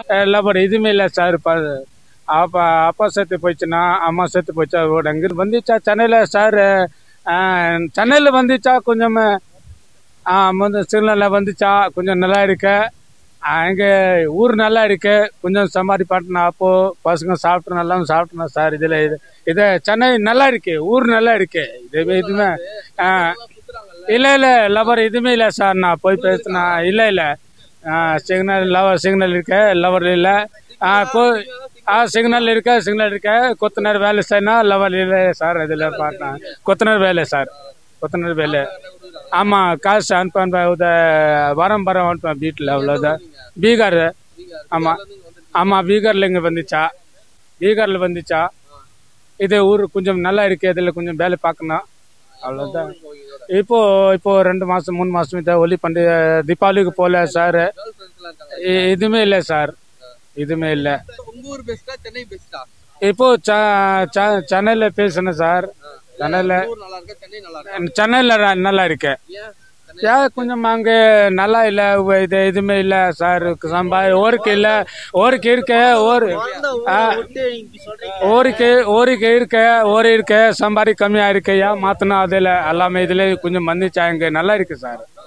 lower இதுவுமே இல்லை sir இப்போ அப்பா அப்பா செத்து போயிடுச்சுன்னா அம்மா செத்து போச்சா ஓட அங்கே வந்துச்சா சென்னையில் சார் சென்னையில் வந்துச்சா கொஞ்சம் ஆ, வந்து சிறுநிலை வந்துச்சா கொஞ்சம் நல்லா இருக்கு அங்கே ஊர் நல்லா இருக்கு கொஞ்சம் சமாதி பாட்டினா அப்போ பசங்க சாப்பிட்டு நல்லா சாப்பிட்டோம் சார் இதில் இது இது சென்னை நல்லா இருக்கு ஊர் நல்லா இருக்கு இது இதுவுமே ஆ, இல்லை இல்லை லவர் இதுவுமே இல்லை சார் நான் போய் பேசினா இல்லை இல்லை சிக்னல் லவர் சிக்னல் இருக்கு லவர் இல்லை ஆ கோ ஆ சிக்னல் இருக்கு சிக்னல் இருக்கு கொத்தனார் வேலை செய்யணும் லவர் இல்லை சார் இதில் பார்த்தேன் கொத்தனார் வேலை சார் கொத்தனார் வேலை ஆமாம் காசு அனுப்ப உத வாரம் வாரம் அனுப்பேன் வீட்டில் அவ்வளோதான் பீகார் ஆமாம் ஆமாம் பீகாரில் இங்கே வந்துச்சா பீகாரில் வந்துச்சா இது ஊர் கொஞ்சம் நல்லா இருக்கு இதில் கொஞ்சம் வேலை பார்க்கணும் அவ்வளோதான் இப்போ இப்போ ரெண்டு மாதம் மூணு மாதம் இதை ஒலி பண்டிகை தீபாவளிக்கு போகல சார் இதுவுமே இல்லை சார் இதுவுமே இல்லை உங்க ஊர் பெஸ்டா சென்னை பெஸ்டா இப்போ ச- ச- சென்னையில் பேசுனேன் சார் சென்னையில் ஊர் நல்லா இருக்கா சென்னை நல்லா இருக்கா சென்னையில் நல்லா இருக்கு ஏன் ஏன் கொஞ்சம் அங்கே நல்லா இல்லை இது இதுவுமே இல்லை சார் சம்பா ஓருக்கு இல்லை ஓருக்கு இருக்க ஓர் ஆ, ஓருக்கு ஓருக்கு இருக்க ஓர் இருக்க சம்பாரி கம்மியாக இருக்கு ஏன் மாற்றினா அதில் எல்லாமே இதில் கொஞ்சம் வந்துச்சா இங்கே நல்லா இருக்கு சார்